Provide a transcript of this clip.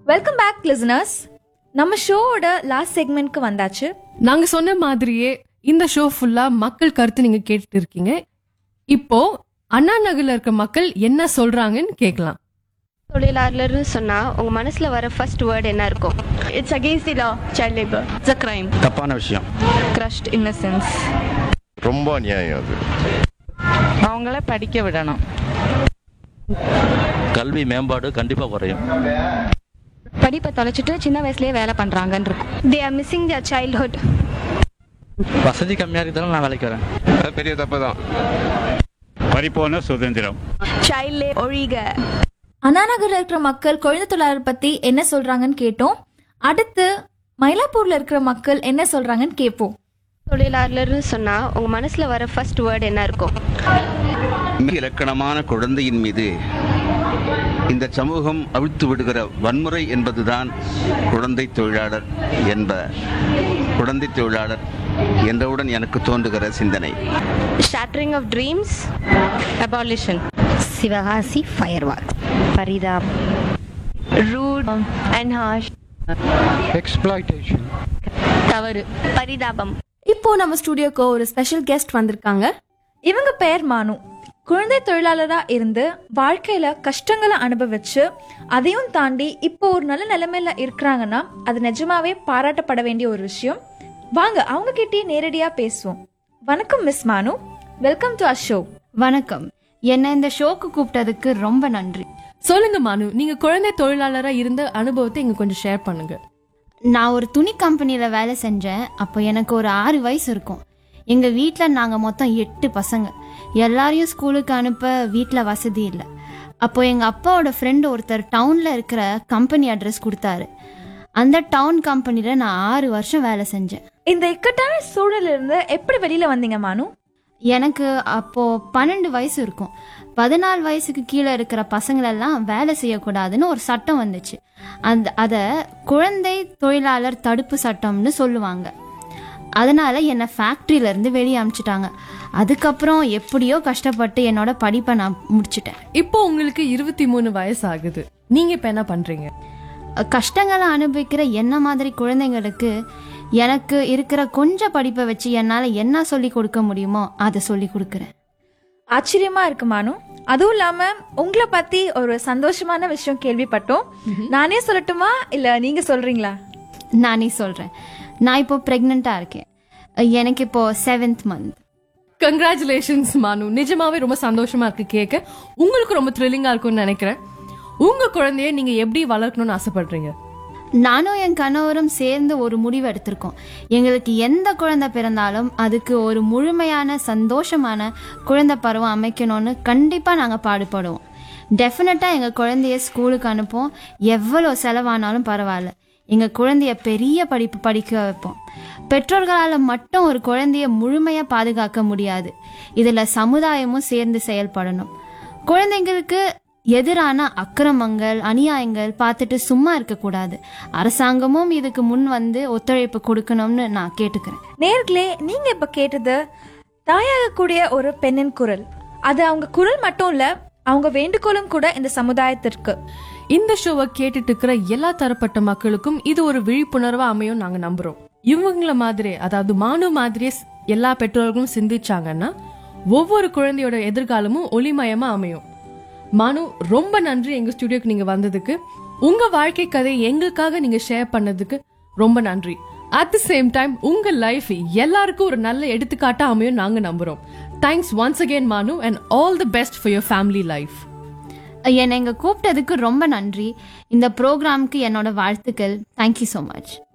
Welcome back listeners நம்ம ஷோவோட last செக்மெண்ட்க்கு வந்தாச்சு நாங்க சொன்ன மாதிரியே இந்த ஷோ ஃபுல்லா மக்கள் கருத்து நீங்க கேட்டுட்டு இருக்கீங்க இப்போ அண்ணா நகர்ல இருக்க மக்கள் என்ன சொல்றாங்கன்னு கேட்கலாம் தொழிலாளர்னு சொன்னா உங்க மனசுல வர ஃபர்ஸ்ட் வேர்ட் என்ன இருக்கும் It's against the law, child labor. It's a crime. தப்பான விஷயம் Crushed innocence. ரொம்ப அநியாயம் அது அவங்கள படிக்க விடணும் கல்வி மேம்பாடு கண்டிப்பாக குறையும் படிப்பை தொலைச்சிட்டு சின்ன வயசுலயே வேலை பண்றாங்கன்னு இருக்கும் They are missing their childhood. வசதி கம்மியாக இருக்கிறதால நான் வேலைக்கு வரேன் அது பெரிய தப்பு தான் பறிப்போன சுதந்திரம் Child labor. ஒழிக அண்ணாநகர்ல இருக்கிற மக்கள் குழந்தை தொழிலாளர் பத்தி என்ன சொல்றாங்கன்னு கேட்டோம் அடுத்து மயிலாப்பூர்ல இருக்கிற மக்கள் என்ன சொல்றாங்கன்னு கேட்போம் தொழிலாளர்னு சொன்னா உங்க மனசுல வர ஃபர்ஸ்ட் வேர்ட் என்ன இருக்கும் மிக இலக்கணமான குழந்தையின் மீது இந்த சமூகம் அவிழ்த்து விடுகிற வன்முறை என்பதுதான் குழந்தை தொழிலாளர் என்ப குழந்தை தொழிலாளர் என்றவுடன் எனக்கு தோன்றுகிற சிந்தனை shattering of dreams Abolition. Sivakasi firewall பரிதாப் rude and harsh. தவறு பரிதாபம் இப்போ நம்ம ஸ்டுடியோக்கு ஒரு ஸ்பெஷல் கெஸ்ட் வந்திருக்காங்க இவங்க பெயர் மானு குழந்தை தொழிலாளரா இருந்து வாழ்க்கையில கஷ்டங்களை அனுபவிச்சு அதையும் தாண்டி இப்போ ஒரு நல்ல நிலைமையில இருக்கிறாங்கன்னா அது நிஜமாவே பாராட்டப்பட வேண்டிய ஒரு விஷயம் வாங்க அவங்க கிட்டயே நேரடியா பேசுவோம் வணக்கம் மிஸ் மானு வெல்கம் டு அ ஷோ வணக்கம் என்னை இந்த ஷோக்கு கூப்பிட்டதுக்கு ரொம்ப நன்றி சொல்லுங்க மானு நீங்க குழந்தை தொழிலாளரா இருந்த அனுபவத்தை இங்க கொஞ்சம் ஷேர் பண்ணுங்க நான் ஒரு துணி கம்பெனியில் வேலை செஞ்சேன் அப்போ எனக்கு ஒரு ஆறு வயசு இருக்கும் எங்கள் வீட்டில் நாங்கள் மொத்தம் எட்டு பசங்க எல்லாரையும் ஸ்கூலுக்கு அனுப்ப வீட்டில் வசதி இல்லை அப்போ எங்கள் அப்பாவோட ஃப்ரெண்டு ஒருத்தர் டவுனில் இருக்கிற கம்பெனி அட்ரஸ் கொடுத்தாரு அந்த டவுன் கம்பெனியில் நான் ஆறு வருஷம் வேலை செஞ்சேன் இந்த இக்கட்டான சூழல்ல இருந்து எப்படி வெளியில வந்தீங்க மானு எனக்கு அப்போ பன்னெண்டு வயசு இருக்கும் பதினாலு வயசுக்கு கீழே இருக்கிற பசங்களெல்லாம் வேலை செய்யக்கூடாதுன்னு ஒரு சட்டம் வந்துச்சு அந்த அதை குழந்தை தொழிலாளர் தடுப்பு சட்டம்னு சொல்லுவாங்க அதனால என்னை ஃபேக்ட்ரியில இருந்து வெளியே அனுப்பிச்சிட்டாங்க அதுக்கப்புறம் எப்படியோ கஷ்டப்பட்டு என்னோட படிப்பை நான் முடிச்சிட்டேன் இப்போ உங்களுக்கு இருபத்தி மூணு வயசு ஆகுது நீங்க இப்ப என்ன பண்றீங்க கஷ்டங்களை அனுபவிக்கிற என்ன மாதிரி குழந்தைங்களுக்கு எனக்கு இருக்கிற கொஞ்சம் படிப்பை வச்சு என்னால் என்ன சொல்லி கொடுக்க முடியுமோ அதை சொல்லி கொடுக்குறேன் ஆச்சரியமா இருக்கு மானு அதுவும் இல்லாம உங்களை பத்தி ஒரு சந்தோஷமான விஷயம் கேள்விப்பட்டோம் நானே சொல்லட்டுமா இல்ல நீங்க சொல்றீங்களா நானே சொல்கிறேன் நான் இப்போ ப்ரெக்னெண்ட்டாக இருக்கேன் எனக்கு இப்போ செவன்த் மந்த் கங்க்ராச்சுலேஷன்ஸ் மானு நிஜமாவே ரொம்ப சந்தோஷமா இருக்கு கேட்க உங்களுக்கு ரொம்ப த்ரில்லிங்கா இருக்கும்னு நினைக்கிறேன் உங்க குழந்தைய நீங்க எப்படி வளர்க்கணும்னு ஆசைப்படுறீங்க நானும் என் கணவரும் சேர்ந்து ஒரு முடிவு எடுத்திருக்கோம் எங்களுக்கு எந்த குழந்தை பிறந்தாலும் அதுக்கு ஒரு முழுமையான சந்தோஷமான குழந்தை பருவம் அமைக்கணும்னு கண்டிப்பாக நாங்கள் பாடுபடுவோம் டெஃபினட்டாக எங்கள் குழந்தைய ஸ்கூலுக்கு அனுப்போம் எவ்வளோ செலவானாலும் பரவாயில்ல எங்கள் குழந்தைய பெரிய படிப்பு படிக்க வைப்போம் பெற்றோர்களால் மட்டும் ஒரு குழந்தைய முழுமையாக பாதுகாக்க முடியாது இதில் சமுதாயமும் சேர்ந்து செயல்படணும் குழந்தைங்களுக்கு எதிரான அக்கிரமங்கள் அநியாயங்கள் பார்த்துட்டு சும்மா இருக்கக்கூடாது அரசாங்கமும் இதுக்கு முன் வந்து ஒத்துழைப்பு கொடுக்கணும்னு நான் கேட்டுக்கிறேன் நேர்களே நீங்க இப்ப கேட்டது தாயாகக்கூடிய ஒரு பெண்ணின் குரல் அது அவங்க குரல் மட்டும் இல்ல அவங்க வேண்டுகோளும் கூட இந்த சமுதாயத்திற்கு இந்த ஷோவை கேட்டுட்டு இருக்கிற எல்லா தரப்பட்ட மக்களுக்கும் இது ஒரு விழிப்புணர்வா அமையும் நாங்க நம்புறோம் இவங்கள மாதிரி அதாவது மானு மாதிரியே ஸ்- எல்லா பெற்றோர்களும் சிந்திச்சாங்கன்னா ஒவ்வொரு குழந்தையோட எதிர்காலமும் ஒளிமயமா அமையும் மானு ரொம்ப நன்றி எங்க ஸ்டுடியோக்கு நீங்க வந்ததுக்கு உங்க வாழ்க்கை கதை எங்களுக்காக நீங்க ஷேர் பண்ணதுக்கு ரொம்ப நன்றி அட் தி சேம் டைம் உங்க லைஃப் எல்லாருக்கும் ஒரு நல்ல எடுத்துக்காட்டா அமையும் நாங்க நம்புறோம் thanks once again Manu and all the best for your family life என்னை இங்கே கூப்பிட்டதுக்கு ரொம்ப நன்றி இந்த ப்ரோக்ராம்க்கு என்னோட வாழ்த்துக்கள் தேங்க்யூ ஸோ மச்